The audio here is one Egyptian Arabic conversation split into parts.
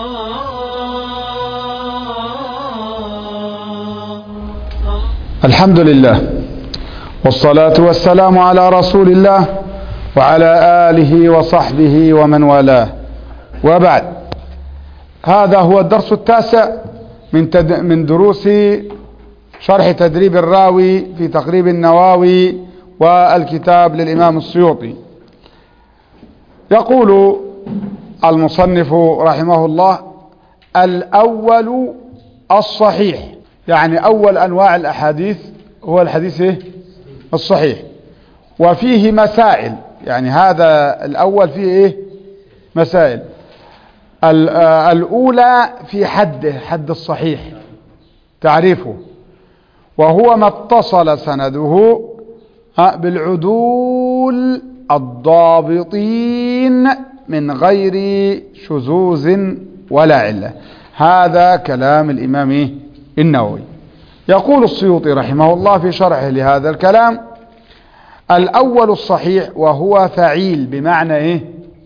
الحمد لله والصلاة والسلام على رسول الله وعلى آله وصحبه ومن والاه وبعد هذا هو الدرس التاسع من تد... من دروس شرح تدريب الراوي في تقريب النواوي والكتاب للإمام السيوطي يقول المصنف رحمه الله الأول الصحيح يعني أول أنواع الأحاديث هو الحديث إيه؟ الصحيح وفيه مسائل يعني هذا الأول فيه إيه مسائل الأولى في حده حد الصحيح تعريفه وهو ما اتصل سنده بالعدول الضابطين من غير شذوذ ولا علة هذا كلام الإمام النووي يقول السيوطي رحمه الله في شرحه لهذا الكلام الأول الصحيح وهو فعيل بمعنى إيه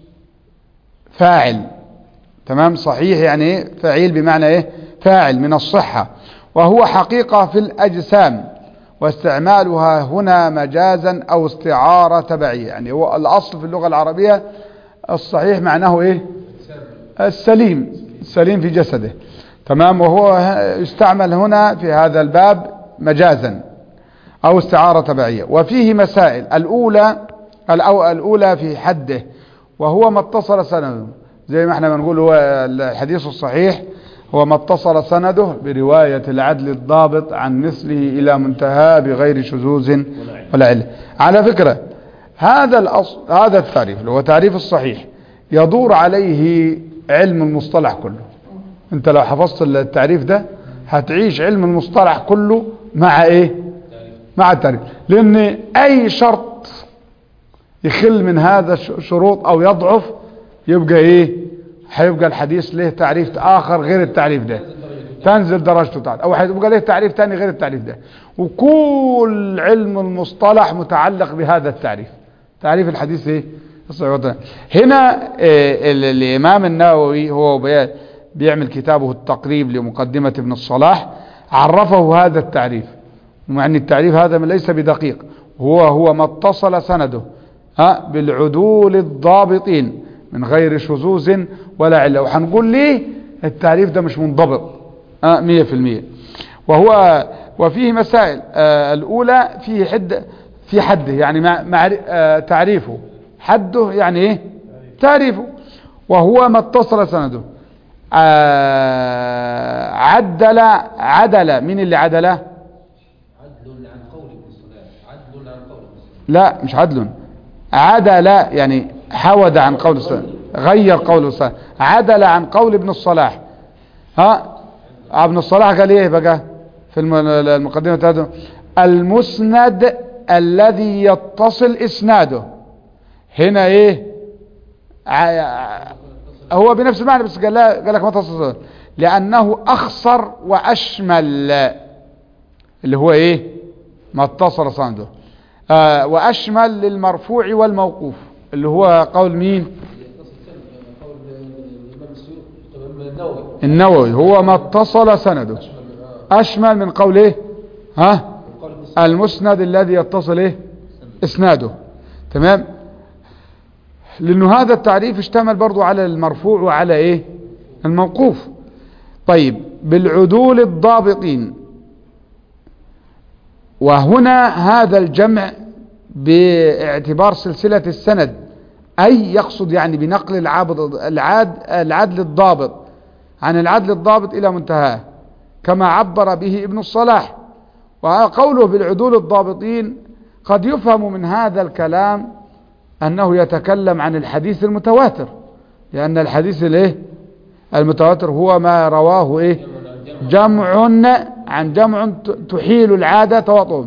فاعل تمام صحيح يعني إيه فعيل بمعنى إيه فاعل من الصحة وهو حقيقة في الأجسام واستعمالها هنا مجازا أو استعارة تبعية يعني هو الأصل في اللغة العربية الصحيح معناه إيه السليم السليم في جسده تمام وهو يستعمل هنا في هذا الباب مجازا أو استعارة تبعية وفيه مسائل الأولى الأولى في حده وهو ما اتصل سنده زي ما احنا بنقول هو الحديث الصحيح هو ما اتصل سنده برواية العدل الضابط عن مثله إلى منتهى بغير شذوذ ولا علة على فكرة هذا الأصل هذا التعريف اللي هو تعريف الصحيح يدور عليه علم المصطلح كله انت لو حفظت التعريف ده هتعيش علم المصطلح كله مع ايه مع التعريف لان اي شرط يخل من هذا الشروط او يضعف يبقى ايه هيبقى الحديث له تعريف اخر غير التعريف ده تنزل درجته تحت او هيبقى له تعريف تاني غير التعريف ده وكل علم المصطلح متعلق بهذا التعريف تعريف الحديث ايه هنا إيه الامام النووي هو بيعمل كتابه التقريب لمقدمة ابن الصلاح عرفه هذا التعريف ومع ان التعريف هذا ليس بدقيق هو هو ما اتصل سنده ها بالعدول الضابطين من غير شذوذ ولا علة وحنقول ليه التعريف ده مش منضبط ها مية في المية وهو وفيه مسائل آه الأولى في حد في حده يعني مع مع آه تعريفه حده يعني ايه تعريفه وهو ما اتصل سنده آه عدل عدل مين اللي عدله عدل عن قول ابن الصلاح عدل عن قول ابن الصلاح لا مش عدل عدل يعني حود عن قول الصلاح غير قول الصلاح عدل عن قول ابن الصلاح ها ابن الصلاح قال ايه بقى في المقدمة بتاعته المسند الذي يتصل اسناده هنا ايه هو بنفس المعنى بس قال, قال لك ما تصل لأنه أخصر وأشمل اللي هو إيه ما اتصل صنده آه وأشمل للمرفوع والموقوف اللي هو قول مين قول الإمام السيوطي النووي النووي هو ما اتصل سنده أشمل من قول إيه ها قول ابن الصلاح المسند الذي يتصل إيه اسناده تمام لأنه هذا التعريف اشتمل برضو على المرفوع وعلى ايه الموقوف طيب بالعدول الضابطين وهنا هذا الجمع باعتبار سلسلة السند أي يقصد يعني بنقل العابد العاد العدل الضابط عن العدل الضابط إلى منتهاه كما عبر به ابن الصلاح وقوله بالعدول الضابطين قد يفهم من هذا الكلام أنه يتكلم عن الحديث المتواتر لأن الحديث الايه المتواتر هو ما رواه ايه جمع عن جمع تحيل العادة تواطؤ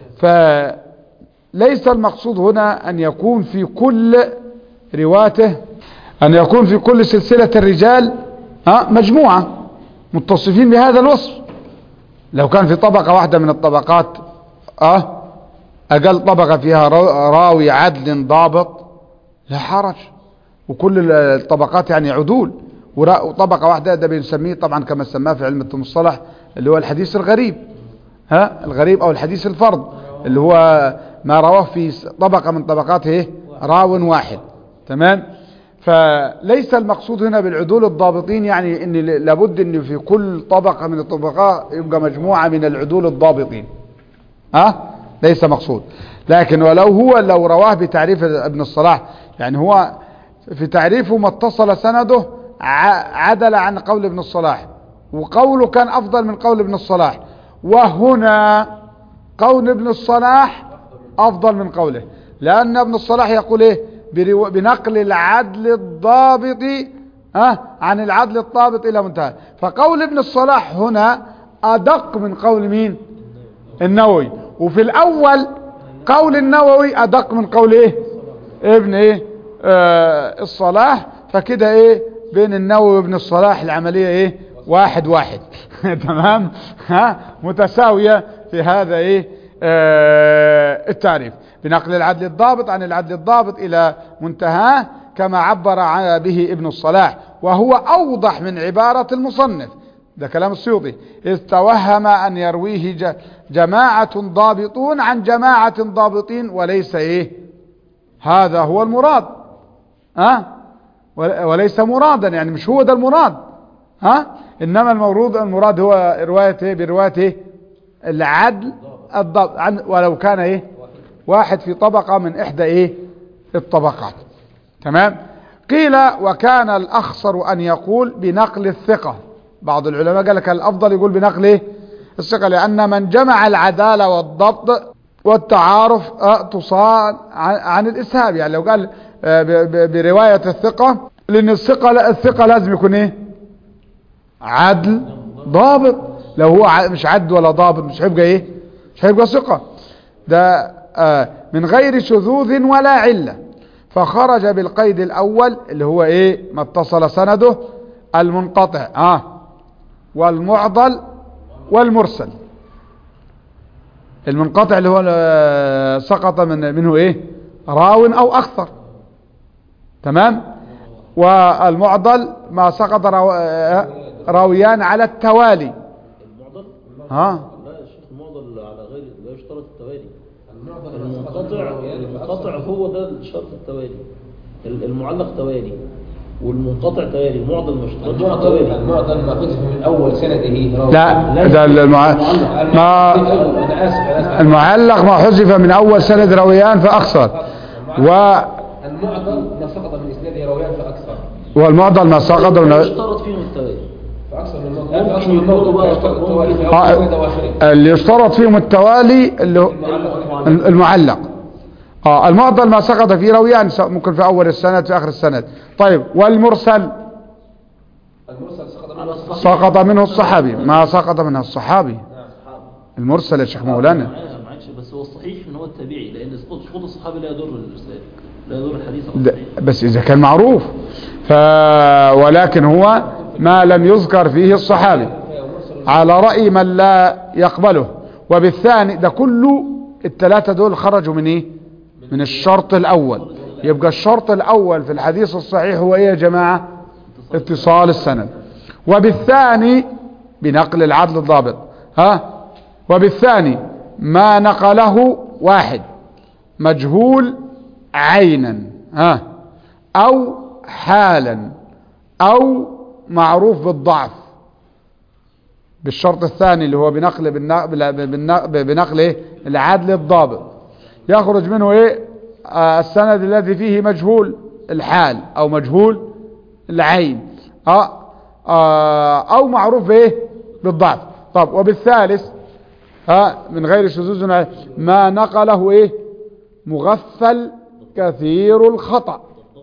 فليس المقصود هنا أن يكون في كل رواته أن يكون في كل سلسلة الرجال ها مجموعة متصفين بهذا الوصف لو كان في طبقة واحدة من الطبقات اه أقل طبقة فيها راوي عدل ضابط لا حرج وكل الطبقات يعني عدول ورا- وطبقة واحدة ده بنسميه طبعا كما سماه في علم المصطلح اللي هو الحديث الغريب ها الغريب او الحديث الفرد اللي هو ما رواه في س- طبقة من طبقاته إيه؟ راو واحد تمام فليس المقصود هنا بالعدول الضابطين يعني ان ل- لابد ان في كل طبقة من الطبقات يبقى مجموعة من العدول الضابطين ها ليس مقصود لكن ولو هو لو رواه بتعريف ابن الصلاح يعني هو في تعريفه ما اتصل سنده ع- عدل عن قول ابن الصلاح وقوله كان افضل من قول ابن الصلاح وهنا قول ابن الصلاح افضل من قوله لان ابن الصلاح يقول ايه برو- بنقل العدل الضابط ها عن العدل الضابط الى منتهى فقول ابن الصلاح هنا ادق من قول مين النووي وفي الاول قول النووي ادق من قول ايه ابن ايه آه الصلاح فكده ايه بين النووي وابن الصلاح العملية ايه واحد واحد تمام ها متساوية في هذا ايه آه التعريف بنقل العدل الضابط عن العدل الضابط الى منتهاه كما عبر عن- به ابن الصلاح وهو اوضح من عبارة المصنف ده كلام السيوطي إذ توهم أن يرويه ج- جماعة ضابطون عن جماعة ضابطين وليس إيه هذا هو المراد ها ول- وليس مرادا يعني مش هو ده المراد ها إنما المورود المراد هو رواية إيه برواية إيه العدل الضبط عن ولو كان إيه واحد في طبقة من إحدى إيه الطبقات تمام قيل وكان الأخصر أن يقول بنقل الثقة بعض العلماء قال لك الأفضل يقول بنقل إيه؟ الثقة لأن من جمع العدالة والضبط والتعارف آه، تصان عن, عن الإسهاب يعني لو قال آه، ب- ب- برواية الثقة لأن الثقة لا- الثقة لازم يكون إيه عدل ضابط لو هو ع- مش عدل ولا ضابط مش هيبقى إيه مش هيبقى ثقة ده آه، من غير شذوذ ولا علة فخرج بالقيد الأول اللي هو إيه ما اتصل سنده المنقطع آه والمعضل والمرسل المنقطع اللي هو آه، سقط من منه إيه راو أو أكثر تمام والمعضل ما سقط راو- آه، راويان على التوالي المعضل ها لا يا شيخ المعضل على غير لا يشترط التوالي المعضل المنقطع المنقطع هو ده شرط التوالي ال- المعلق توالي والمنقطع توالي المعضل ما يشترطش المعضل التوالي المعضل ما حذف من اول سنده راوي. لا ده المع... ما انا اسف انا اسف المعلق ما حذف من أول سند رويان فأكثر و المعضل ما سقط من اسناده راويان فاكثر والمعضل ما سقط لا من يشترط فيهم التوالي فاكثر من ممكن موضوع اكثر من يكونوا موضوع بقى يشترط ممكن. التوالي في آه، اول سنه واخره اللي يشترط فيهم التوالي اللي هو المعلق اه المعضل ما سقط في رويان س- ممكن في اول السند في اخر السند طيب والمرسل المرسل سقط على منه الصحيح سقط منه الصحابي ما سقط منه الصحابي المرسل يا شيخ مولانا معايا معاكش بس هو الصحيح ان هو التابعي لان سقوط سقوط الصحابي لا يضر الارسال لا يضر الحديث او ده- الصحيح بس اذا كان معروف ف ولكن هو ما لم يذكر فيه الصحابي على رأي من لا يقبله وبالثاني ده كله الثلاثة دول خرجوا من ايه من الشرط الاول يبقى الشرط الاول في الحديث الصحيح هو ايه يا جماعة اتصال السند وبالثاني بنقل العدل الضابط ها وبالثاني ما نقله واحد مجهول عينا ها او حالا او معروف بالضعف بالشرط الثاني اللي هو بنقل بالنقل, بالنقل, بنقل إيه؟ العدل الضابط يخرج منه ايه آه السند الذي فيه مجهول الحال او مجهول العين آه آه او معروف بايه بالضعف طب وبالثالث ها من غير شذوذ ولا- ما نقله ايه مغفل كثير الخطأ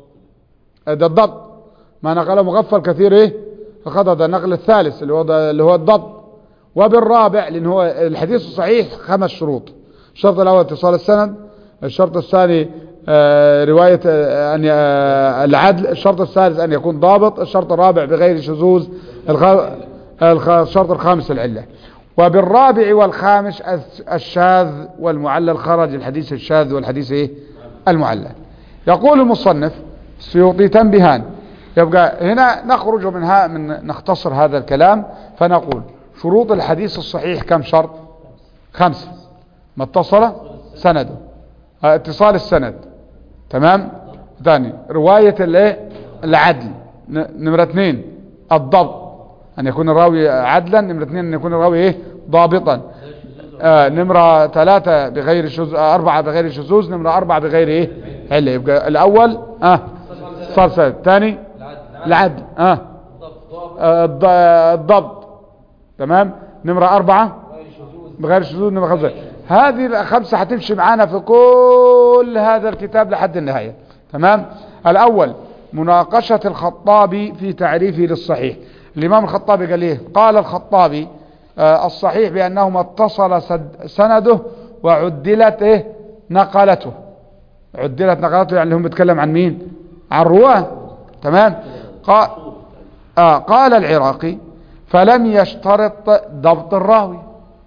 ده الضبط ما نقله مغفل كثير ايه الخطأ ده النقل الثالث اللي هو ده اللي هو الضبط وبالرابع لان هو الحديث الصحيح خمس شروط الشرط الاول اتصال السند الشرط الثاني آه، رواية آه، أن ي- آه، العدل الشرط الثالث أن يكون ضابط الشرط الرابع بغير شذوذ الخ- الخ- الشرط الخامس العلة وبالرابع والخامس الس- الشاذ والمعلل خرج الحديث الشاذ والحديث إيه؟ المعلل يقول المصنف السيوطي تنبيهان يبقى هنا نخرج منها من نختصر هذا الكلام فنقول شروط الحديث الصحيح كم شرط خمسة ما اتصل سنده اه، اتصال السند تمام ثاني رواية الايه العدل ن- نمرة اثنين الضبط ان يكون الراوي عدلا نمرة اثنين ان يكون الراوي ايه ضابطا آه نمرة ثلاثة بغير شذوذ آه أربعة بغير شذوذ نمرة أربعة بغير إيه علة يبقى الأول آه صار سنة الثاني العدل آه آه، الض- الضبط تمام نمرة أربعة بغير شذوذ نمرة خمسة هذه الخمسة هتمشي معانا في كل هذا الكتاب لحد النهاية تمام الأول مناقشة الخطابي في تعريفه للصحيح الإمام الخطابي قال إيه قال الخطابي آه الصحيح بأنه ما اتصل سد- سنده وعدلت إيه نقلته عدلت نقلته يعني هم بيتكلم عن مين عن رواه تمام قال آه قال العراقي فلم يشترط ضبط الراوي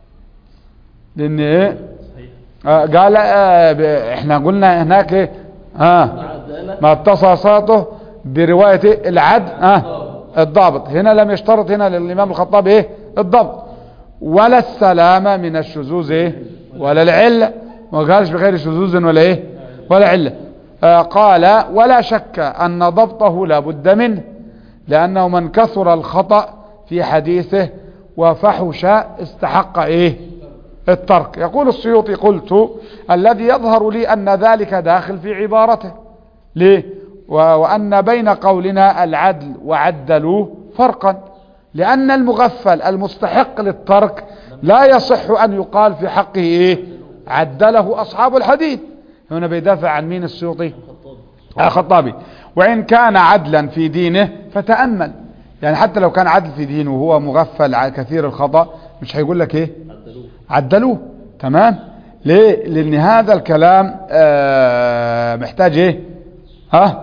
لان ايه آه قال آه ب- احنا قلنا هناك ايه اه عدالة ما اتصل صلاته برواية إيه؟ العد اه الضابط هنا لم يشترط هنا للامام الخطابي ايه الضبط ولا السلامة من الشذوذ ايه ولا العلة ما قالش بغير شذوذ ولا ايه ولا علة آه قال ولا شك ان ضبطه لا بد منه لانه من كثر الخطأ في حديثه وفحش استحق ايه الترك يقول السيوطي قلت الذي يظهر لي أن ذلك داخل في عبارته ليه و- وأن بين قولنا العدل وعدلوا فرقا لأن المغفل المستحق للترك لا يصح أن يقال في حقه إيه عدله أصحاب الحديث هنا بيدافع عن مين السيوطي آه، خطابي وإن كان عدلا في دينه فتأمل يعني حتى لو كان عدل في دينه وهو مغفل ع- كثير الخطأ مش هيقول لك ايه عدلوه عدلوه تمام ليه لان هذا الكلام آه محتاج ايه ها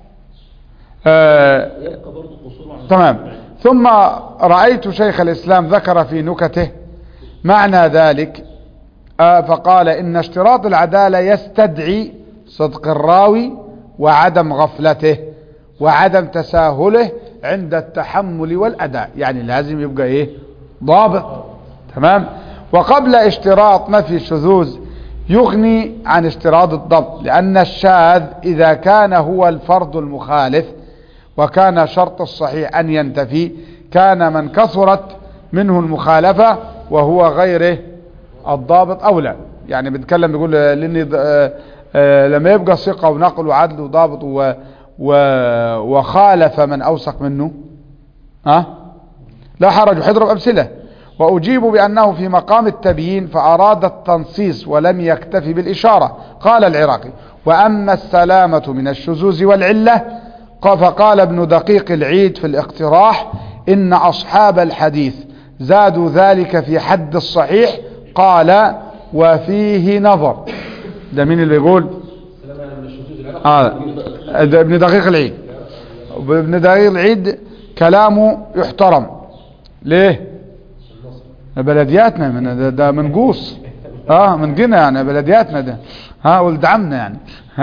آه يبقى برضه قصور عن تمام ثم رأيت شيخ الإسلام ذكر في نكته معنى ذلك آه فقال إن اشتراط العدالة يستدعي صدق الراوي وعدم غفلته وعدم تساهله عند التحمل والأداء يعني لازم يبقى إيه ضابط تمام وقبل اشتراط نفي الشذوذ يغني عن اشتراط الضبط لأن الشاذ إذا كان هو الفرد المخالف وكان شرط الصحيح أن ينتفي كان من كثرت منه المخالفة وهو غيره الضابط أولى يعني بيتكلم بيقول لأن آه، آه، لما يبقى ثقة ونقل وعدل وضابط و و وخالف من أوثق منه ها لا حرج حضرب أمثلة وأجيب بأنه في مقام التبيين فأراد التنصيص ولم يكتفي بالإشارة قال العراقي وأما السلامة من الشذوذ والعلة ق- فقال ابن دقيق العيد في الاقتراح إن أصحاب الحديث زادوا ذلك في حد الصحيح قال وفيه نظر ده مين اللي بيقول سلامة من الشذوذ العراقي آه ده ابن دقيق العيد ابن دقيق العيد كلامه يحترم ليه بلدياتنا من ده, ده منقوص اه من جنا يعني بلدياتنا ده ها ولد عمنا يعني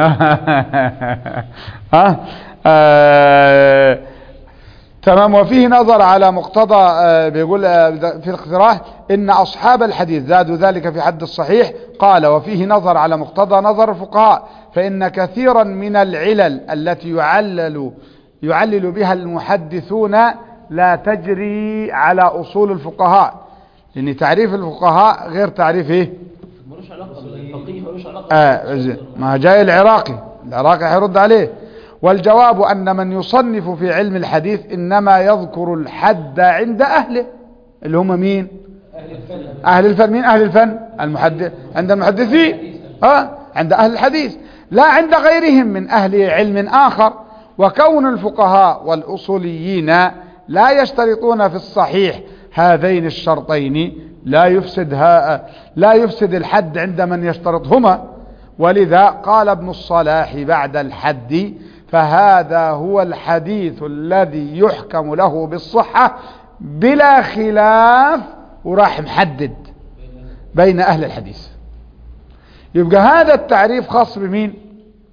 ها آه تمام وفيه نظر على مقتضى آه بيقول آه في الاقتراح ان اصحاب الحديث زادوا ذلك في حد الصحيح قال وفيه نظر على مقتضى نظر الفقهاء فان كثيرا من العلل التي يعلل يعلل بها المحدثون لا تجري على اصول الفقهاء لان تعريف الفقهاء غير تعريف ايه ملوش علاقة بالفقيه ملوش علاقة آه زين. ما جاي العراقي العراقي هيرد عليه والجواب أن من يصنف في علم الحديث إنما يذكر الحد عند أهله اللي هم مين أهل الفن مين أهل الفن المحدث عند المحدثين آه عند أهل الحديث لا عند غيرهم من أهل علم آخر وكون الفقهاء والأصوليين لا يشترطون في الصحيح هذين الشرطين لا يفسد ها لا يفسد الحد عند من يشترطهما ولذا قال ابن الصلاح بعد الحد فهذا هو الحديث الذي يحكم له بالصحة بلا خلاف وراح محدد بين أهل الحديث يبقى هذا التعريف خاص بمين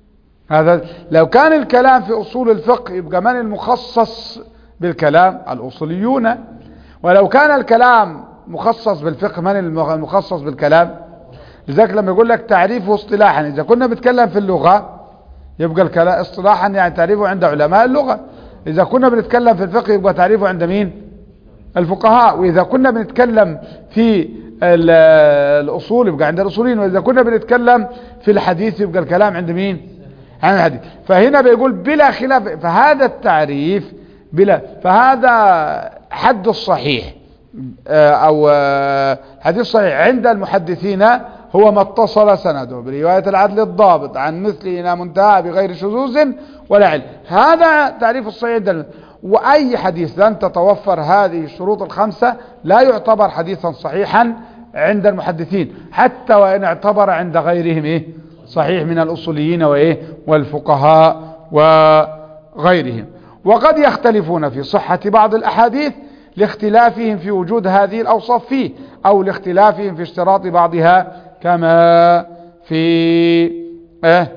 هذا لو كان الكلام في أصول الفقه يبقى من المخصص بالكلام الأصوليون ولو كان الكلام مخصص بالفقه من المغ- المخصص بالكلام لذلك لما يقول لك تعريفه اصطلاحا إذا كنا بنتكلم في اللغة يبقى الكلام اصطلاحا يعني تعريفه عند علماء اللغة إذا كنا بنتكلم في الفقه يبقى تعريفه عند مين الفقهاء وإذا كنا بنتكلم في ال- الأصول يبقى عند الأصوليين وإذا كنا بنتكلم في الحديث يبقى الكلام عند مين عن الحديث فهنا بيقول بلا خلاف فهذا التعريف بلا فهذا حد الصحيح آه، أو آه، حديث صحيح عند المحدثين هو ما اتصل سنده برواية العدل الضابط عن مثله إلى منتهى بغير شذوذ ولا علم هذا تعريف الصحيح عند الم- وأي حديث لن تتوفر هذه الشروط الخمسة لا يعتبر حديثا صحيحا عند المحدثين حتى وإن اعتبر عند غيرهم إيه صحيح من الأصوليين وإيه والفقهاء وغيرهم وقد يختلفون في صحة بعض الأحاديث لاختلافهم في وجود هذه الأوصاف فيه أو لاختلافهم في اشتراط بعضها كما في آه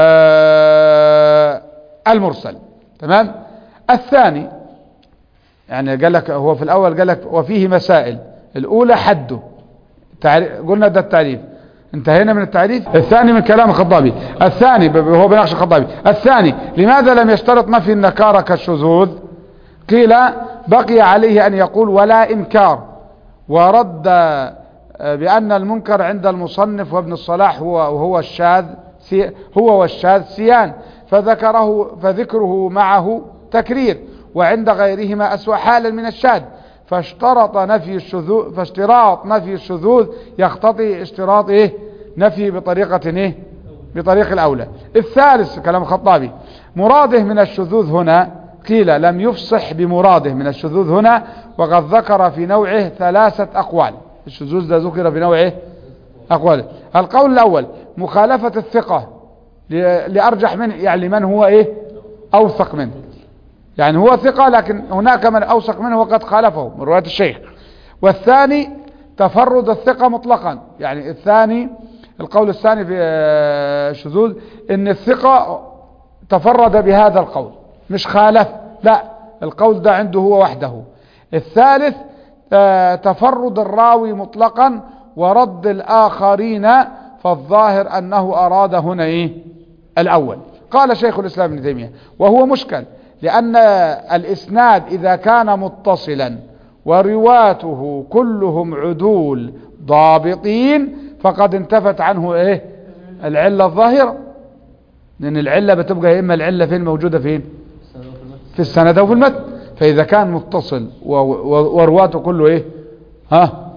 آه المرسل تمام الثاني يعني قال لك هو في الأول قال لك وفيه مسائل الأولى حده تعريف قلنا ده التعريف انتهينا من التعريف الثاني من كلام الخطابي الثاني ب- هو بناقش الخطابي الثاني لماذا لم يشترط نفي النكارة كالشذوذ قيل بقي عليه أن يقول ولا إنكار ورد آه، بأن المنكر عند المصنف وابن الصلاح هو وهو الشاذ سي هو والشاذ سيان فذكره فذكره معه تكرير وعند غيرهما أسوأ حالا من الشاذ فاشترط نفي الشذوذ فاشتراط نفي الشذوذ يقتضي اشتراط ايه نفي بطريقة ايه بطريق الأولى الثالث كلام الخطابي مراده من الشذوذ هنا قيل لم يفصح بمراده من الشذوذ هنا وقد ذكر في نوعه ثلاثة أقوال الشذوذ ده ذكر في نوعه أقوال القول الأول مخالفة الثقة ل- لأرجح منه يعني من هو إيه أوثق منه يعني هو ثقة لكن هناك من أوثق منه وقد خالفه من رواية الشيخ والثاني تفرد الثقة مطلقا يعني الثاني القول الثاني في آه، الشذوذ ان الثقة تفرد بهذا القول مش خالف لا القول ده عنده هو وحده الثالث آه، تفرد الراوي مطلقا ورد الآخرين فالظاهر أنه أراد هنا إيه الأول قال شيخ الإسلام ابن تيمية وهو مشكل لأن الإسناد إذا كان متصلا ورواته كلهم عدول ضابطين فقد انتفت عنه إيه العلة الظاهرة لأن العلة بتبقى يا إما العلة فين موجودة فين في السند أو في المتن فإذا كان متصل و- و- ورواته كله إيه ها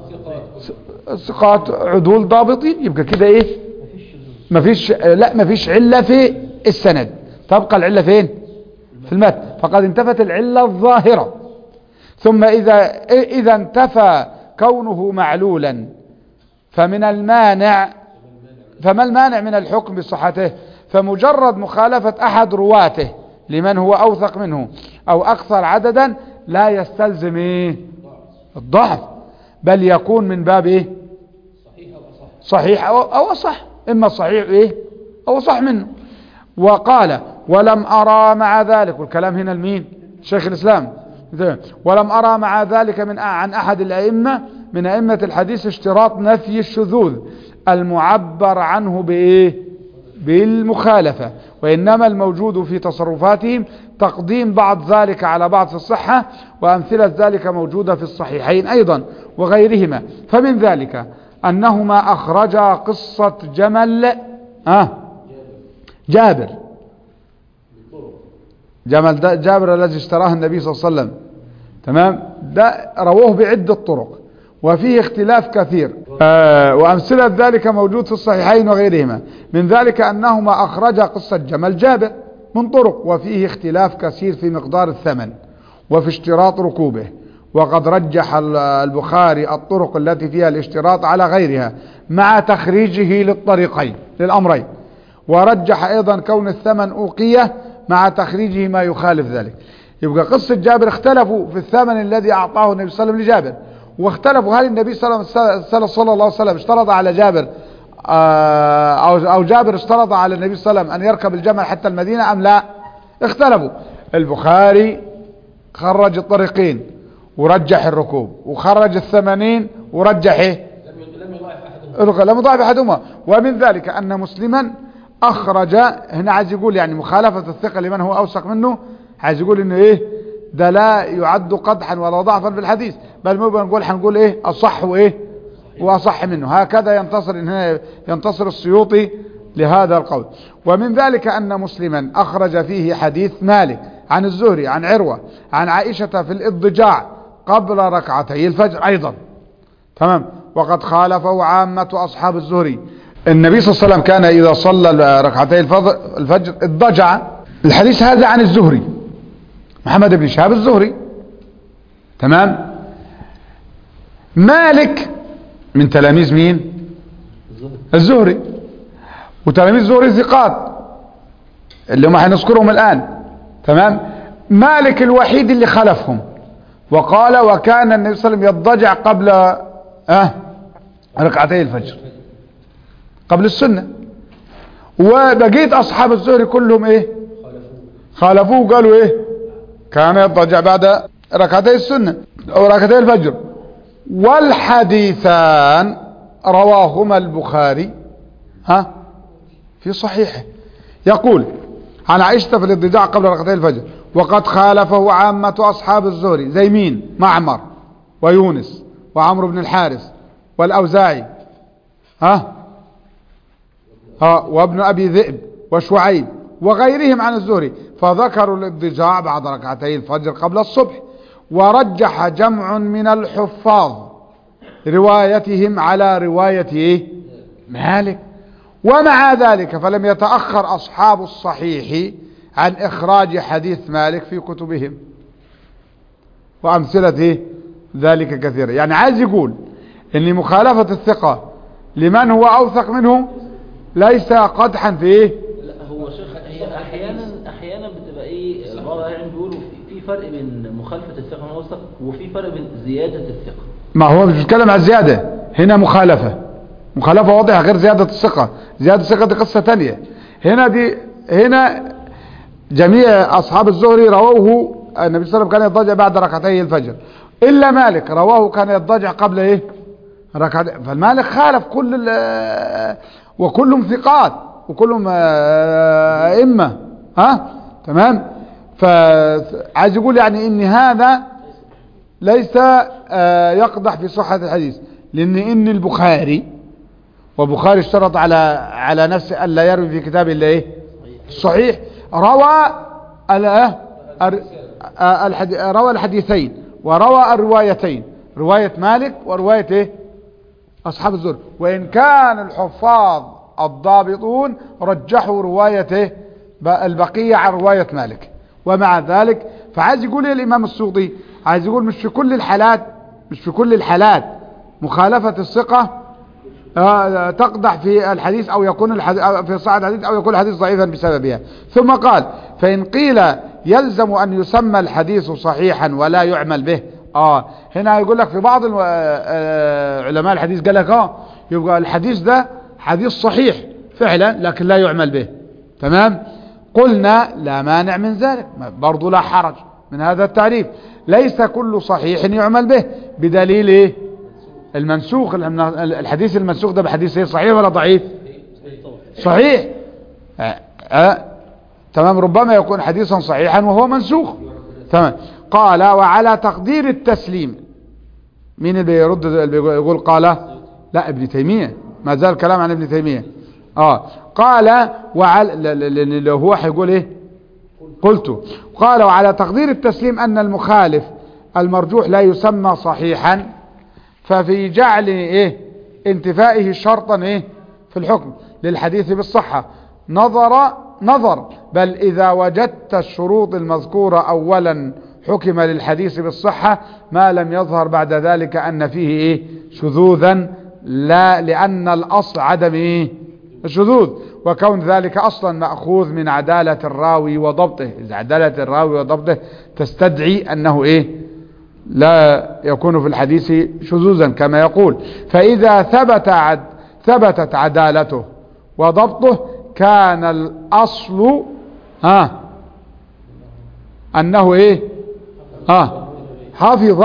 ثقات عدول ضابطين يبقى كده إيه مفيش لا مفيش علة في السند تبقى العلة فين في المتن فقد انتفت العلة الظاهرة ثم إذا إذا انتفى كونه معلولا فمن المانع فما المانع من الحكم بصحته فمجرد مخالفة أحد رواته لمن هو أوثق منه أو أكثر عددا لا يستلزم إيه الضعف بل يكون من باب إيه صحيح أو, أو صح إما صحيح إيه أو صح منه وقال ولم أرى مع ذلك والكلام هنا لمين شيخ الإسلام ولم أرى مع ذلك من عن أحد الأئمة من أئمة الحديث اشتراط نفي الشذوذ المعبر عنه بإيه بالمخالفة وإنما الموجود في تصرفاتهم تقديم بعض ذلك على بعض في الصحة وأمثلة ذلك موجودة في الصحيحين أيضا وغيرهما فمن ذلك أنهما أخرجا قصة جمل آه جابر جمل ده جابر الذي اشتراه النبي صلى الله عليه وسلم تمام ده رووه بعدة طرق وفيه اختلاف كثير آه وأمثلة ذلك موجود في الصحيحين وغيرهما من ذلك أنهما أخرجا قصة جمل جابر من طرق وفيه اختلاف كثير في مقدار الثمن وفي اشتراط ركوبه وقد رجح البخاري الطرق التي فيها الاشتراط على غيرها مع تخريجه للطريقين للأمرين ورجح أيضا كون الثمن أوقية مع تخريجه ما يخالف ذلك يبقى قصة جابر اختلفوا في الثمن الذي أعطاه النبي صلى الله عليه وسلم لجابر واختلفوا هل النبي صلى الله عليه وسلم اشترط على جابر آه، أو أو جابر اشترط على النبي صلى الله عليه وسلم أن يركب الجمل حتى المدينة أم لا اختلفوا البخاري خرج الطريقين ورجح الركوب وخرج الثمانين ورجح ايه لم لم يضاعف احدهم لم يضاعف احدهما ومن ذلك ان مسلما اخرج هنا عايز يقول يعني مخالفة الثقة لمن هو اوثق منه عايز يقول انه ايه ده لا يعد قدحا ولا ضعفا في الحديث بل مو بنقول هنقول ايه اصح وايه واصح منه هكذا ينتصر إن هنا ينتصر السيوطي لهذا القول ومن ذلك ان مسلما اخرج فيه حديث مالك عن الزهري عن عروة عن عائشة في الاضجاع قبل ركعتي الفجر ايضا تمام وقد خالفه عامة أصحاب الزهري النبي صلى الله عليه وسلم كان إذا صلى ركعتي الفض- الفجر اضطجع الحديث هذا عن الزهري محمد بن شهاب الزهري تمام مالك من تلاميذ مين الزهد الزهري وتلاميذ الزهري ثقات اللي هم هنذكرهم الآن تمام مالك الوحيد اللي خلفهم وقال وكان النبي صلى الله عليه وسلم يضجع قبل أه ركعتي الفجر قبل السنة وبقية أصحاب الزهري كلهم إيه خالفوه وقالوا إيه كان يضجع بعد ركعتي السنة أو ركعتي الفجر والحديثان رواهما البخاري ها في صحيحه يقول عن عائشة في الاضطجاع قبل ركعتي الفجر وقد خالفه عامة أصحاب الزهري زي مين معمر ويونس وعمرو بن الحارث والأوزاعي ها ها وابن أبي ذئب وشعيب وغيرهم عن الزهري فذكروا الاضطجاع بعد ركعتي الفجر قبل الصبح ورجح جمع من الحفاظ روايتهم على رواية إيه؟ مالك ومع ذلك فلم يتأخر أصحاب الصحيح عن إخراج حديث مالك في كتبهم وأمثلة إيه؟ ذلك كثيرة يعني عايز يقول ان مخالفة الثقة لمن هو أوثق منه ليس قدحا في إيه لا هو شيخ هي احيانا احيانا بتبقى ايه البعض يعني بيقولوا في- في فرق بين مخالفه الثقه والوثق وفي فرق بين زياده الثقه ما هو مش بيتكلم عن زيادة هنا مخالفة مخالفة واضحة غير زيادة الثقة زيادة الثقة دي قصة تانية هنا دي هنا جميع أصحاب الزهري رووه النبي صلى الله عليه وسلم كان يضجع بعد ركعتي الفجر إلا مالك رواه كان يضجع قبل إيه ركعتي فالمالك خالف كل ال- وكلهم ثقات وكلهم آه، أئمة ها تمام فعايز يقول يعني ان هذا ليس آه، يقدح في صحة الحديث لأن إن البخاري وبخاري اشترط على على نفسه ألا يروي في كتابه إلا إيه صحيح روى ال- آه، الر- آه، الحدي- آه، روى الحديثين وروى الروايتين رواية مالك ورواية إيه أصحاب الزهر وإن كان الحفاظ الضابطون رجحوا رواية إيه؟ ب- البقية عن رواية مالك ومع ذلك فعايز يقول ايه الامام السيوطي عايز يقول مش في كل الحالات مش في كل الحالات مخالفة الثقة آه، تقدح في الحديث او يكون الحديث في صحة الحديث او يكون الحديث ضعيفا بسببها ثم قال فان قيل يلزم ان يسمى الحديث صحيحا ولا يعمل به اه هنا يقول لك في بعض الو- آه، آه، علماء الحديث قال لك اه يبقى الحديث ده حديث صحيح فعلا لكن لا يعمل به تمام قلنا لا مانع من ذلك برضو لا حرج من هذا التعريف ليس كل صحيح يعمل به بدليل ايه المنسوخ الحديث المنسوخ ده بحديث ايه صحيح ولا ضعيف صحيح آه آه تمام ربما يكون حديثا صحيحا وهو منسوخ تمام قال وعلى تقدير التسليم مين اللي بيرد اللي بيقول قال لا ابن تيمية ما زال كلام عن ابن تيمية اه قال وعلى اللي هو هيقول ايه قلت قال وعلى تقدير التسليم ان المخالف المرجوح لا يسمى صحيحا ففي جعل ايه انتفائه شرطا ايه في الحكم للحديث بالصحة نظر نظر بل اذا وجدت الشروط المذكورة اولا حكم للحديث بالصحة ما لم يظهر بعد ذلك ان فيه ايه شذوذا لا لان الاصل عدم ايه الشذوذ وكون ذلك اصلا مأخوذ من عدالة الراوي وضبطه اذا عدالة الراوي وضبطه تستدعي انه ايه لا يكون في الحديث شذوذا كما يقول فإذا ثبت عد ثبتت عدالته وضبطه كان الأصل ها أنه إيه ها حفظ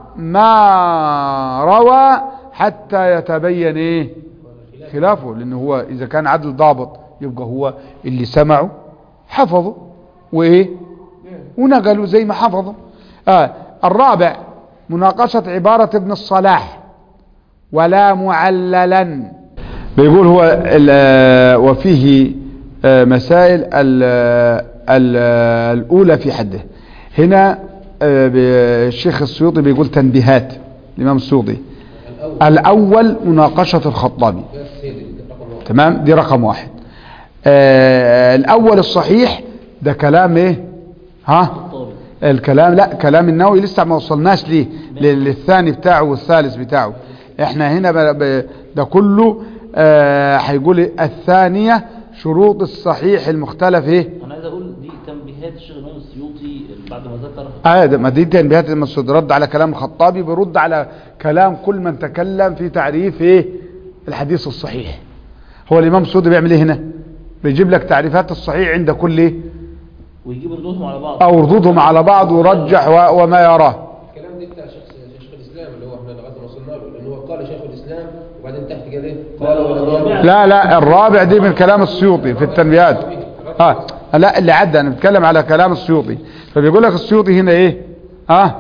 ما روى حتى يتبين إيه خلافه لأنه هو إذا كان عدل ضابط يبقى هو اللي سمعه حفظه وإيه ونقلوا زي ما حفظوا آه الرابع مناقشة عبارة ابن الصلاح ولا معللا بيقول هو ال- وفيه آه، مسائل ال- ال- الأولى في حده هنا آه، ب- الشيخ السيوطي بيقول تنبيهات الإمام السيوطي الأول مناقشة الخطابي بس هي دي رقم واحد تمام دي رقم واحد آه الأول الصحيح ده كلام إيه ها الطابق الكلام لا كلام النووي لسه ما وصلناش ليه لل- للثاني بتاعه والثالث بتاعه احنا هنا ب... ب... ده كله آه هيقول الثانية شروط الصحيح المختلف ايه انا عايز اقول دي تنبيهات الشيخ الامام السيوطي بعد ما ذكر اه ده ما دي تنبيهات المسعود رد على كلام الخطابي بيرد على كلام كل من تكلم في تعريف ايه الحديث الصحيح هو الامام السعودي بيعمل ايه هنا بيجيب لك تعريفات الصحيح عند كل ايه ويجيب ردودهم على بعض او ردودهم على بعض ورجح و- وما يراه الكلام ده بتاع شيخ شيخ الاسلام اللي هو احنا لغايه ما وصلنا له لان هو قال شيخ الاسلام وبعدين تحت قال ايه؟ قال ولم لا لا الرابع دي من كلام السيوطي في التنبيهات اه لا اللي عدى انا بتكلم على كلام السيوطي فبيقول لك السيوطي هنا ايه اه,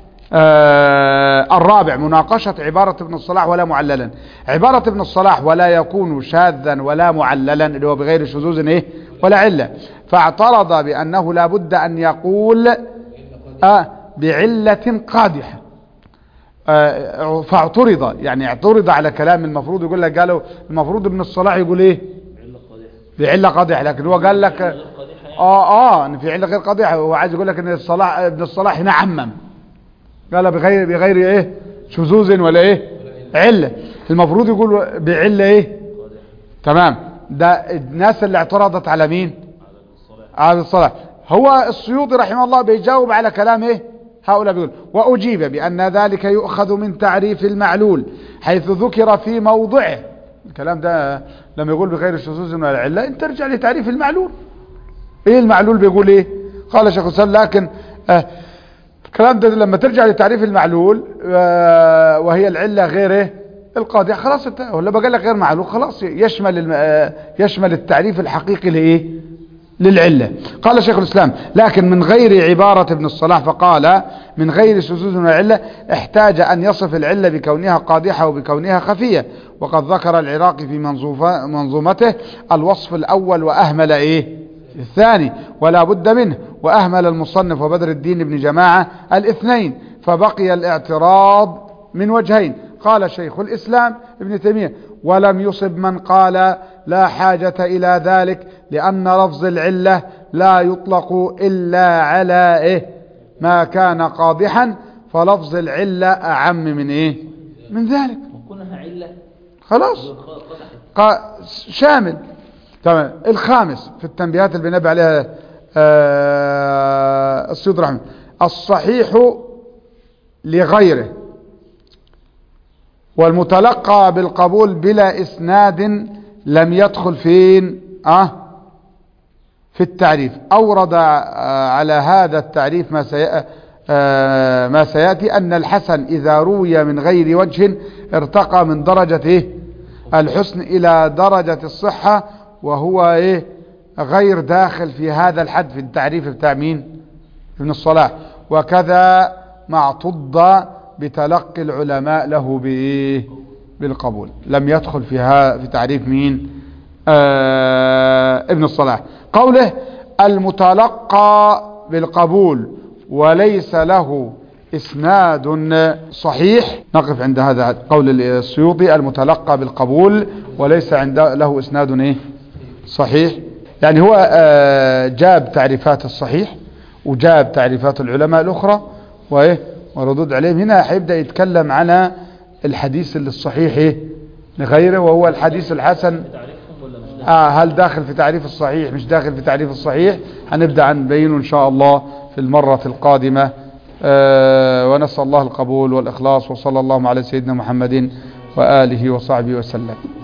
آه الرابع مناقشة عبارة ابن الصلاح ولا معللا عبارة ابن الصلاح ولا يكون شاذا ولا معللا اللي هو بغير شذوذ ايه ولا علة فاعترض بأنه لا بد أن يقول آه بعلة قادحة آه، فاعترض يعني اعترض على كلام المفروض يقول لك قالوا المفروض ابن الصلاح يقول ايه علة قادحة بعله قادحه لكن هو قال لك غير قادحة يعني اه اه ان في عله غير قادحه هو عايز يقول لك ان الصلاح ابن الصلاح هنا عمم قال بغير بغير ايه شذوذ ولا ايه عله المفروض يقول بعله ايه تمام ده الناس اللي اعترضت على مين على الصلاح هو السيوطي رحمه الله بيجاوب على كلام ايه هؤلاء بيقول وأجيب بأن ذلك يؤخذ من تعريف المعلول حيث ذكر في موضعه الكلام ده لما يقول بغير الشذوذ ولا العلة انت ارجع لتعريف المعلول ايه المعلول بيقول ايه قال شيخ الاسلام لكن آه الكلام ده لما ترجع لتعريف المعلول آه وهي العلة غير ايه القاضي خلاص انت ولا بقى لك غير معلول خلاص يشمل الم- آه يشمل التعريف الحقيقي لايه للعلة قال شيخ الإسلام لكن من غير عبارة ابن الصلاح فقال من غير شذوذ العلة احتاج أن يصف العلة بكونها قادحة وبكونها خفية وقد ذكر العراقي في منظوفة- منظومته الوصف الأول وأهمل إيه الثاني ولا بد منه وأهمل المصنف وبدر الدين بن جماعة الاثنين فبقي الاعتراض من وجهين قال شيخ الإسلام ابن تيمية ولم يصب من قال لا حاجة إلى ذلك لأن لفظ العلة لا يطلق إلا على إيه ما كان قاضحا فلفظ العلة أعم من إيه من ذلك وكونها علة خلاص قدحت قا- شامل تمام الخامس في التنبيهات اللي بنبه عليها آه السيد رحمه الصحيح لغيره والمتلقى بالقبول بلا إسناد لم يدخل فين آه في التعريف أورد آه على هذا التعريف ما سي... آه ما سيأتي أن الحسن إذا روي من غير وجه ارتقى من درجة إيه؟ الحسن إلى درجة الصحة وهو إيه؟ غير داخل في هذا الحد في التعريف بتاع مين ابن الصلاح وكذا ما اعتض بتلقي العلماء له بإيه بالقبول لم يدخل فيها في تعريف مين آه ابن الصلاح قوله المتلقى بالقبول وليس له اسناد صحيح نقف عند هذا قول السيوطي المتلقى بالقبول وليس عند له اسناد ايه صحيح يعني هو آه جاب تعريفات الصحيح وجاب تعريفات العلماء الاخرى وايه وردود عليهم هنا حيبدا يتكلم على الحديث اللي الصحيح ايه لغيره وهو الحديث الحسن تعريفهم ولا مش ده آه هل داخل في تعريف الصحيح مش داخل في تعريف الصحيح هنبدأ نبينه إن شاء الله في المرة القادمة آه ونسأل الله القبول والإخلاص وصلى الله على سيدنا محمد وآله وصحبه وسلم